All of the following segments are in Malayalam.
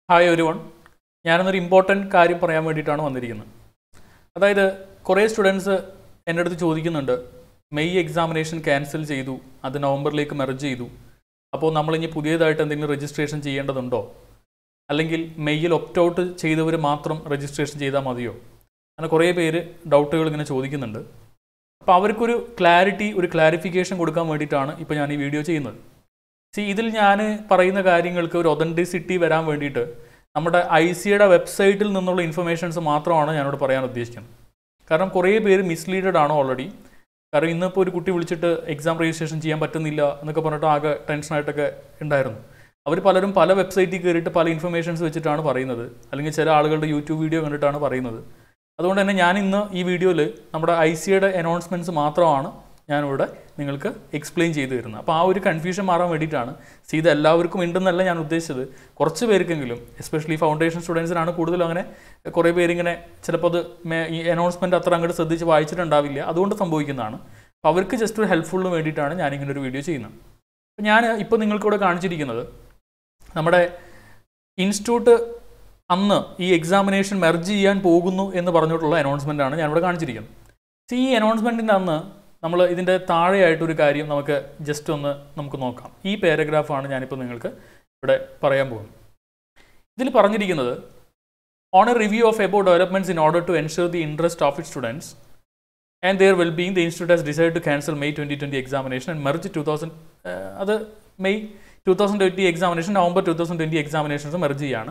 ഹായ് ഒരു വൺ ഞാനൊന്നൊരു ഇമ്പോർട്ടൻറ്റ് കാര്യം പറയാൻ വേണ്ടിയിട്ടാണ് വന്നിരിക്കുന്നത് അതായത് കുറേ സ്റ്റുഡൻസ് എൻ്റെ അടുത്ത് ചോദിക്കുന്നുണ്ട് മെയ് എക്സാമിനേഷൻ ക്യാൻസൽ ചെയ്തു അത് നവംബറിലേക്ക് മെർജ് ചെയ്തു അപ്പോൾ നമ്മളിനി പുതിയതായിട്ട് എന്തെങ്കിലും രജിസ്ട്രേഷൻ ചെയ്യേണ്ടതുണ്ടോ അല്ലെങ്കിൽ മെയ്യിൽ ഒപ്റ്റ് ഔട്ട് ചെയ്തവർ മാത്രം രജിസ്ട്രേഷൻ ചെയ്താൽ മതിയോ അങ്ങനെ കുറേ പേര് ഡൗട്ടുകൾ ഇങ്ങനെ ചോദിക്കുന്നുണ്ട് അപ്പോൾ അവർക്കൊരു ക്ലാരിറ്റി ഒരു ക്ലാരിഫിക്കേഷൻ കൊടുക്കാൻ വേണ്ടിയിട്ടാണ് ഇപ്പോൾ ഞാൻ ഈ വീഡിയോ ചെയ്യുന്നത് സി ഇതിൽ ഞാൻ പറയുന്ന കാര്യങ്ങൾക്ക് ഒരു ഒതൻറ്റിസിറ്റി വരാൻ വേണ്ടിയിട്ട് നമ്മുടെ ഐ സിയുടെ വെബ്സൈറ്റിൽ നിന്നുള്ള ഇൻഫർമേഷൻസ് മാത്രമാണ് ഞാനിവിടെ പറയാൻ ഉദ്ദേശിക്കുന്നത് കാരണം കുറേ പേര് മിസ്ലീഡഡ് ആണ് ഓൾറെഡി കാരണം ഇന്നിപ്പോൾ ഒരു കുട്ടി വിളിച്ചിട്ട് എക്സാം രജിസ്ട്രേഷൻ ചെയ്യാൻ പറ്റുന്നില്ല എന്നൊക്കെ പറഞ്ഞിട്ട് ആകെ ടെൻഷനായിട്ടൊക്കെ ഉണ്ടായിരുന്നു അവർ പലരും പല വെബ്സൈറ്റിൽ കയറിയിട്ട് പല ഇൻഫർമേഷൻസ് വെച്ചിട്ടാണ് പറയുന്നത് അല്ലെങ്കിൽ ചില ആളുകളുടെ യൂട്യൂബ് വീഡിയോ കണ്ടിട്ടാണ് പറയുന്നത് അതുകൊണ്ട് തന്നെ ഞാൻ ഇന്ന് ഈ വീഡിയോയിൽ നമ്മുടെ ഐ സിയുടെ അനൗൺസ്മെൻറ്റ്സ് മാത്രമാണ് ഞാനിവിടെ നിങ്ങൾക്ക് എക്സ്പ്ലെയിൻ ചെയ്തു തരുന്നത് അപ്പോൾ ആ ഒരു കൺഫ്യൂഷൻ മാറാൻ വേണ്ടിയിട്ടാണ് സി ഇത് എല്ലാവർക്കും ഉണ്ടെന്നല്ല ഞാൻ ഉദ്ദേശിച്ചത് കുറച്ച് പേർക്കെങ്കിലും എസ്പെഷ്യലി ഫൗണ്ടേഷൻ സ്റ്റുഡൻസിനാണ് കൂടുതലും അങ്ങനെ കുറേ പേരിങ്ങനെ ചിലപ്പോൾ അത് മേ- ഈ അനൗൺസ്മെൻറ്റ് അത്ര അങ്ങോട്ട് ശ്രദ്ധിച്ച് വായിച്ചിട്ടുണ്ടാവില്ല അതുകൊണ്ട് സംഭവിക്കുന്നതാണ് അപ്പോൾ അവർക്ക് ജസ്റ്റ് ഒരു ഹെൽപ്ഫുള്ളിന് വേണ്ടിയിട്ടാണ് ഞാനിങ്ങനെ ഒരു വീഡിയോ ചെയ്യുന്നത് അപ്പോൾ ഞാൻ ഇപ്പോൾ നിങ്ങൾക്കിവിടെ കാണിച്ചിരിക്കുന്നത് നമ്മുടെ ഇൻസ്റ്റിറ്റ്യൂട്ട് അന്ന് ഈ എക്സാമിനേഷൻ മെർജ് ചെയ്യാൻ പോകുന്നു എന്ന് പറഞ്ഞിട്ടുള്ള അനൗൺസ്മെൻ്റ് ആണ് ഞാനിവിടെ കാണിച്ചിരിക്കുന്നത് സി ഈ അനൗൺസ്മെൻറ്റിൻ്റെ അന്ന് നമ്മൾ ഇതിൻ്റെ താഴെയായിട്ടൊരു കാര്യം നമുക്ക് ജസ്റ്റ് ഒന്ന് നമുക്ക് നോക്കാം ഈ പാരഗ്രാഫാണ് ഞാനിപ്പോൾ നിങ്ങൾക്ക് ഇവിടെ പറയാൻ പോകുന്നത് ഇതിൽ പറഞ്ഞിരിക്കുന്നത് on a review of above developments in order to ensure the interest of it students and their well being the institute has decide to cancel May twenty twenty examination and merge two thousand അത് May two thousand twenty examination November two thousand twenty examinations merge ചെയ്യാണ്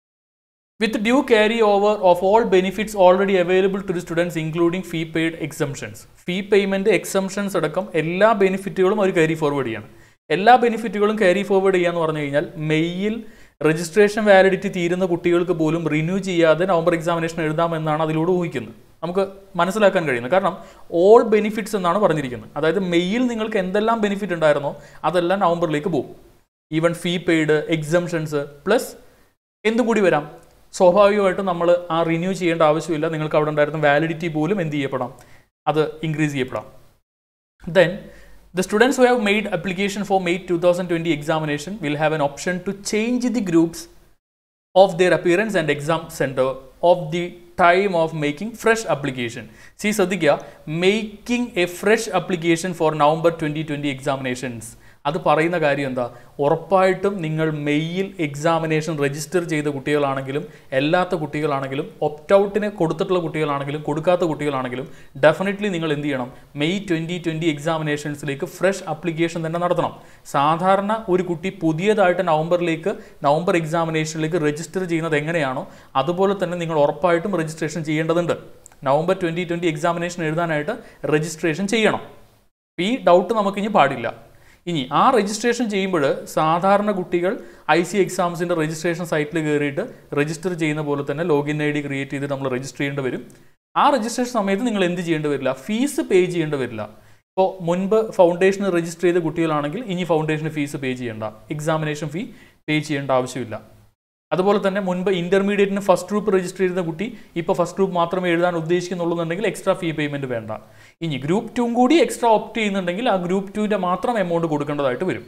with due carry over of all benefits already available to the students including fee paid exemptions fee payment exemptions അടക്കം എല്ലാ ബെനിഫിറ്റുകളും അവർ ക്യാരി ഫോർവേഡ് ചെയ്യണം എല്ലാ ബെനിഫിറ്റുകളും ക്യാരി ഫോർവേഡ് ചെയ്യാന്ന് പറഞ്ഞു കഴിഞ്ഞാൽ മെയ്യിൽ രജിസ്ട്രേഷൻ വാലിഡിറ്റി തീരുന്ന കുട്ടികൾക്ക് പോലും റിന്യൂ ചെയ്യാതെ നവംബർ എക്സാമിനേഷൻ എഴുതാമെന്നാണ് അതിലൂടെ ഊഹിക്കുന്നത് നമുക്ക് മനസ്സിലാക്കാൻ കഴിയുന്നത് കാരണം ഓൾ ബെനിഫിറ്റ്സ് എന്നാണ് പറഞ്ഞിരിക്കുന്നത് അതായത് മെയ്യിൽ നിങ്ങൾക്ക് എന്തെല്ലാം ബെനിഫിറ്റ് ഉണ്ടായിരുന്നോ അതെല്ലാം നവംബറിലേക്ക് പോകും even fee paid exemptions plus എന്തും കൂടി വരാം സ്വാഭാവികമായിട്ടും നമ്മൾ ആ റിന്യൂ ചെയ്യേണ്ട ആവശ്യമില്ല നിങ്ങൾക്ക് അവിടെ ഉണ്ടായിരുന്ന വാലിഡിറ്റി പോലും എന്ത് ചെയ്യപ്പെടാം അത് ഇൻക്രീസ് ചെയ്യപ്പെടാം then the students who have made application for May 2020 examination will have an option to change the groups of their appearance and exam center of the time of making fresh application. See ശ്രദ്ധിക്കുക making a fresh application for November twenty twenty examinations അത് പറയുന്ന കാര്യം എന്താ ഉറപ്പായിട്ടും നിങ്ങൾ മെയ്യിൽ എക്സാമിനേഷൻ രജിസ്റ്റർ ചെയ്ത കുട്ടികളാണെങ്കിലും അല്ലാത്ത കുട്ടികളാണെങ്കിലും ഒപ്റ്റ് ഔട്ടിന് കൊടുത്തിട്ടുള്ള കുട്ടികളാണെങ്കിലും കൊടുക്കാത്ത കുട്ടികളാണെങ്കിലും ഡെഫിനറ്റ്ലി നിങ്ങൾ എന്ത് ചെയ്യണം മെയ് ട്വൻറ്റി ട്വൻറ്റി എക്സാമിനേഷൻസിലേക്ക് ഫ്രഷ് അപ്ലിക്കേഷൻ തന്നെ നടത്തണം സാധാരണ ഒരു കുട്ടി പുതിയതായിട്ട് നവംബറിലേക്ക് നവംബർ എക്സാമിനേഷനിലേക്ക് രജിസ്റ്റർ ചെയ്യുന്നത് എങ്ങനെയാണോ അതുപോലെ തന്നെ നിങ്ങൾ ഉറപ്പായിട്ടും രജിസ്ട്രേഷൻ ചെയ്യേണ്ടതുണ്ട് നവംബർ ട്വൻറ്റി ട്വൻറ്റി എക്സാമിനേഷൻ എഴുതാനായിട്ട് രജിസ്ട്രേഷൻ ചെയ്യണം ഈ ഡൗട്ട് നമുക്കിനി പാടില്ല ഇനി ആ രജിസ്ട്രേഷൻ ചെയ്യുമ്പോൾ സാധാരണ കുട്ടികൾ ഐ സി എക്സാംസിൻ്റെ രജിസ്ട്രേഷൻ സൈറ്റിൽ കയറിയിട്ട് രജിസ്റ്റർ ചെയ്യുന്ന പോലെ തന്നെ ലോഗിൻ ഐ ഡി ക്രിയേറ്റ് ചെയ്ത് നമ്മൾ രജിസ്റ്റർ ചെയ്യേണ്ടി വരും ആ രജിസ്ട്രേഷൻ സമയത്ത് നിങ്ങൾ എന്ത് ചെയ്യേണ്ടി വരില്ല ഫീസ് പേ ചെയ്യേണ്ടി വരില്ല ഇപ്പോൾ മുൻപ് ഫൗണ്ടേഷന് രജിസ്റ്റർ ചെയ്ത കുട്ടികളാണെങ്കിൽ ഇനി ഫൗണ്ടേഷന് ഫീസ് പേ ചെയ്യേണ്ട എക്സാമിനേഷൻ ഫീ പേ ചെയ്യേണ്ട ആവശ്യമില്ല അതുപോലെ തന്നെ മുൻപ് ഇന്റർമീഡിയറ്റിന് ഫസ്റ്റ് ഗ്രൂപ്പ് രജിസ്റ്റർ ചെയ്ത കുട്ടി ഇപ്പോൾ ഫസ്റ്റ് ഗ്രൂപ്പ് മാത്രമേ എഴുതാൻ ഉദ്ദേശിക്കുന്നുള്ളൂന്നുണ്ടെങ്കിൽ എക്സ്ട്രാ ഫീ പേയ്മെന്റ് വേണ്ട ഇനി ഗ്രൂപ്പ് ടൂം കൂടി എക്സ്ട്രാ ഓപ്റ്റ് ചെയ്യുന്നുണ്ടെങ്കിൽ ആ ഗ്രൂപ്പ് ടുവിൻ്റെ മാത്രം എമൗണ്ട് കൊടുക്കേണ്ടതായിട്ട് വരും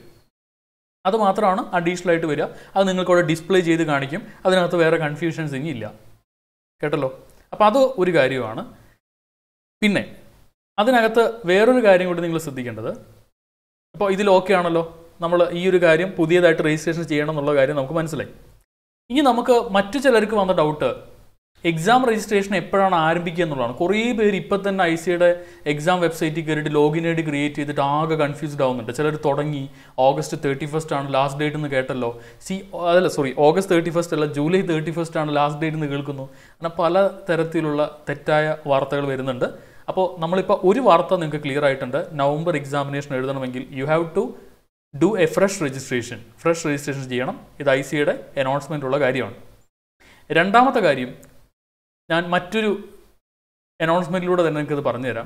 അത് മാത്രമാണ് അഡീഷണൽ ആയിട്ട് വരിക അത് നിങ്ങൾക്ക് അവിടെ ഡിസ്പ്ലേ ചെയ്ത് കാണിക്കും അതിനകത്ത് വേറെ കൺഫ്യൂഷൻസ് ഇനി ഇല്ല കേട്ടല്ലോ അപ്പോൾ അത് ഒരു കാര്യമാണ് പിന്നെ അതിനകത്ത് വേറൊരു കാര്യം കൂടി നിങ്ങൾ ശ്രദ്ധിക്കേണ്ടത് അപ്പോൾ ഇതിൽ ഓക്കെ ആണല്ലോ നമ്മൾ ഈ ഒരു കാര്യം പുതിയതായിട്ട് രജിസ്ട്രേഷൻ ചെയ്യണം എന്നുള്ള കാര്യം നമുക്ക് മനസ്സിലായി ഇനി നമുക്ക് മറ്റു ചിലർക്ക് വന്ന ഡൗട്ട് എക്സാം രജിസ്ട്രേഷൻ എപ്പോഴാണ് ആരംഭിക്കുക എന്നുള്ളതാണ് കുറേ പേര് ഇപ്പം തന്നെ ഐ സിയുടെ എക്സാം വെബ്സൈറ്റിൽ കയറിയിട്ട് ലോഗിൻ ഐ ഡി ക്രിയേറ്റ് ചെയ്തിട്ട് ആകെ കൺഫ്യൂസ്ഡ് ആവുന്നുണ്ട് ചിലർ തുടങ്ങി ഓഗസ്റ്റ് തേർട്ടി ഫസ്റ്റ് ആണ് ലാസ്റ്റ് ഡേറ്റ് എന്ന് കേട്ടല്ലോ സി അതല്ല സോറി ഓഗസ്റ്റ് തേർട്ടി ഫസ്റ്റ് അല്ല ജൂലൈ തേർട്ടി ഫസ്റ്റ് ആണ് ലാസ്റ്റ് ഡേറ്റ് എന്ന് കേൾക്കുന്നു അങ്ങനെ പല തരത്തിലുള്ള തെറ്റായ വാർത്തകൾ വരുന്നുണ്ട് അപ്പോൾ നമ്മളിപ്പോൾ ഒരു വാർത്ത നിങ്ങൾക്ക് ക്ലിയർ ആയിട്ടുണ്ട് നവംബർ എക്സാമിനേഷൻ എഴുതണമെങ്കിൽ you have to do a fresh registration fresh registration ചെയ്യണം ഇത് ഐ സിയുടെ അനൗൺസ്മെൻ്റ് ഉള്ള കാര്യമാണ് രണ്ടാമത്തെ കാര്യം ഞാൻ മറ്റൊരു അനൗൺസ്മെൻറ്റിലൂടെ തന്നെ നിങ്ങൾക്കിത് പറഞ്ഞുതരാം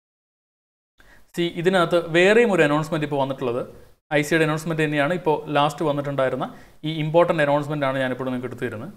സി ഇതിനകത്ത് വേറെയും ഒരു അനൗൺസ്മെൻറ്റ് ഇപ്പോൾ വന്നിട്ടുള്ളത് ഐ സിയുടെ അനൗൺസ്മെൻറ്റ് തന്നെയാണ് ഇപ്പോൾ ലാസ്റ്റ് വന്നിട്ടുണ്ടായിരുന്ന ഈ ഇമ്പോർട്ടൻ്റ് അനൗൺസ്മെൻ്റ് ആണ് ഞാനിപ്പോൾ നിങ്ങൾക്ക് എടുത്തു തരുന്നത്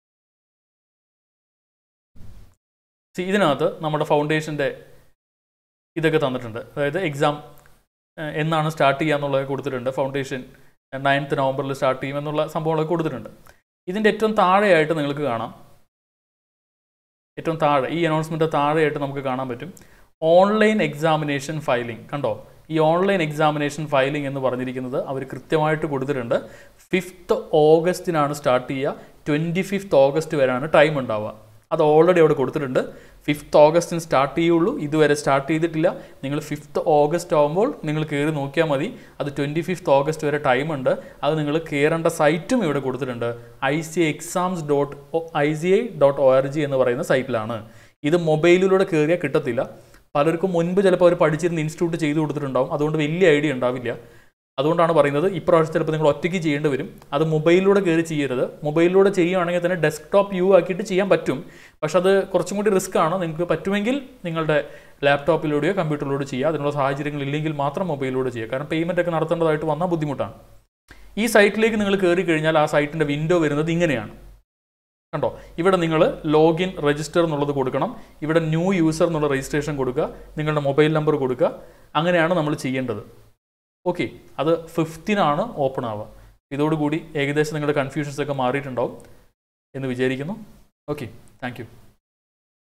സി ഇതിനകത്ത് നമ്മുടെ ഫൗണ്ടേഷൻ്റെ ഇതൊക്കെ തന്നിട്ടുണ്ട് അതായത് എക്സാം എന്നാണ് സ്റ്റാർട്ട് ചെയ്യുക എന്നുള്ളത് കൊടുത്തിട്ടുണ്ട് ഫൗണ്ടേഷൻ നയൻത്ത് നവംബറിൽ സ്റ്റാർട്ട് ചെയ്യും എന്നുള്ള സംഭവങ്ങളൊക്കെ കൊടുത്തിട്ടുണ്ട് ഇതിൻ്റെ ഏറ്റവും താഴെയായിട്ട് നിങ്ങൾക്ക് കാണാം ഏറ്റവും താഴെ ഈ അനൗൺസ്മെൻറ്റ് താഴെയായിട്ട് നമുക്ക് കാണാൻ പറ്റും ഓൺലൈൻ എക്സാമിനേഷൻ ഫയലിംഗ് കണ്ടോ ഈ ഓൺലൈൻ എക്സാമിനേഷൻ ഫയലിംഗ് എന്ന് പറഞ്ഞിരിക്കുന്നത് അവർ കൃത്യമായിട്ട് കൊടുത്തിട്ടുണ്ട് ഫിഫ്ത്ത് ഓഗസ്റ്റിനാണ് സ്റ്റാർട്ട് ചെയ്യുക ട്വൻറ്റി ഫിഫ്ത്ത് ഓഗസ്റ്റ് വരെയാണ് ടൈം ഉണ്ടാവുക അത് ഓൾറെഡി അവിടെ കൊടുത്തിട്ടുണ്ട് ഫിഫ്ത്ത് ഓഗസ്റ്റിന് സ്റ്റാർട്ട് ചെയ്യുള്ളൂ ഇതുവരെ സ്റ്റാർട്ട് ചെയ്തിട്ടില്ല നിങ്ങൾ ഫിഫ്ത്ത് ഓഗസ്റ്റ് ആകുമ്പോൾ നിങ്ങൾ കയറി നോക്കിയാൽ മതി അത് ട്വൻറ്റി ഫിഫ്ത്ത് ഓഗസ്റ്റ് വരെ ടൈമുണ്ട് അത് നിങ്ങൾ കയറേണ്ട സൈറ്റും ഇവിടെ കൊടുത്തിട്ടുണ്ട് I C exams dot I C I dot O R G എന്ന് പറയുന്ന സൈറ്റിലാണ് ഇത് മൊബൈലിലൂടെ കയറിയാൽ കിട്ടത്തില്ല പലർക്കും മുൻപ് ചിലപ്പോൾ അവർ പഠിച്ചിരുന്ന ഇൻസ്റ്റിറ്റ്യൂട്ട് ചെയ്തു കൊടുത്തിട്ടുണ്ടാവും അതുകൊണ്ട് വലിയ ഐഡിയ ഉണ്ടാവില്ല അതുകൊണ്ടാണ് പറയുന്നത് ഇപ്രാവശ്യം ചിലപ്പോൾ നിങ്ങൾ ഒറ്റയ്ക്ക് ചെയ്യേണ്ടി വരും അത് മൊബൈലിലൂടെ കയറി ചെയ്യരുത് മൊബൈലിലൂടെ ചെയ്യുകയാണെങ്കിൽ തന്നെ ഡെസ്ക്ടോപ്പ് വ്യൂ ആക്കിയിട്ട് ചെയ്യാൻ പറ്റും പക്ഷെ അത് കുറച്ചും കൂടി റിസ്ക് ആണ് നിങ്ങൾക്ക് പറ്റുമെങ്കിൽ നിങ്ങളുടെ ലാപ്ടോപ്പിലൂടെയോ കമ്പ്യൂട്ടറിലൂടെ ചെയ്യുക അതിനുള്ള സാഹചര്യങ്ങൾ ഇല്ലെങ്കിൽ മാത്രം മൊബൈലിലൂടെ ചെയ്യുക കാരണം പേയ്മെൻ്റ് ഒക്കെ നടത്തേണ്ടതായിട്ട് വന്നാൽ ബുദ്ധിമുട്ടാണ് ഈ സൈറ്റിലേക്ക് നിങ്ങൾ കയറി കഴിഞ്ഞാൽ ആ സൈറ്റിൻ്റെ വിൻഡോ വരുന്നത് ഇങ്ങനെയാണ് കണ്ടോ ഇവിടെ നിങ്ങൾ ലോഗിൻ രജിസ്റ്റർ എന്നുള്ളത് കൊടുക്കണം ഇവിടെ ന്യൂ യൂസർ എന്നുള്ള രജിസ്ട്രേഷൻ കൊടുക്കുക നിങ്ങളുടെ മൊബൈൽ നമ്പർ കൊടുക്കുക അങ്ങനെയാണ് നമ്മൾ ചെയ്യേണ്ടത് ഓക്കെ അത് ഫിഫ്റ്റിനാണ് ഓപ്പൺ ആവുക ഇതോടുകൂടി ഏകദേശം നിങ്ങളുടെ കൺഫ്യൂഷൻസ് ഒക്കെ മാറിയിട്ടുണ്ടാവും എന്ന് വിചാരിക്കുന്നു ഓക്കെ താങ്ക് യു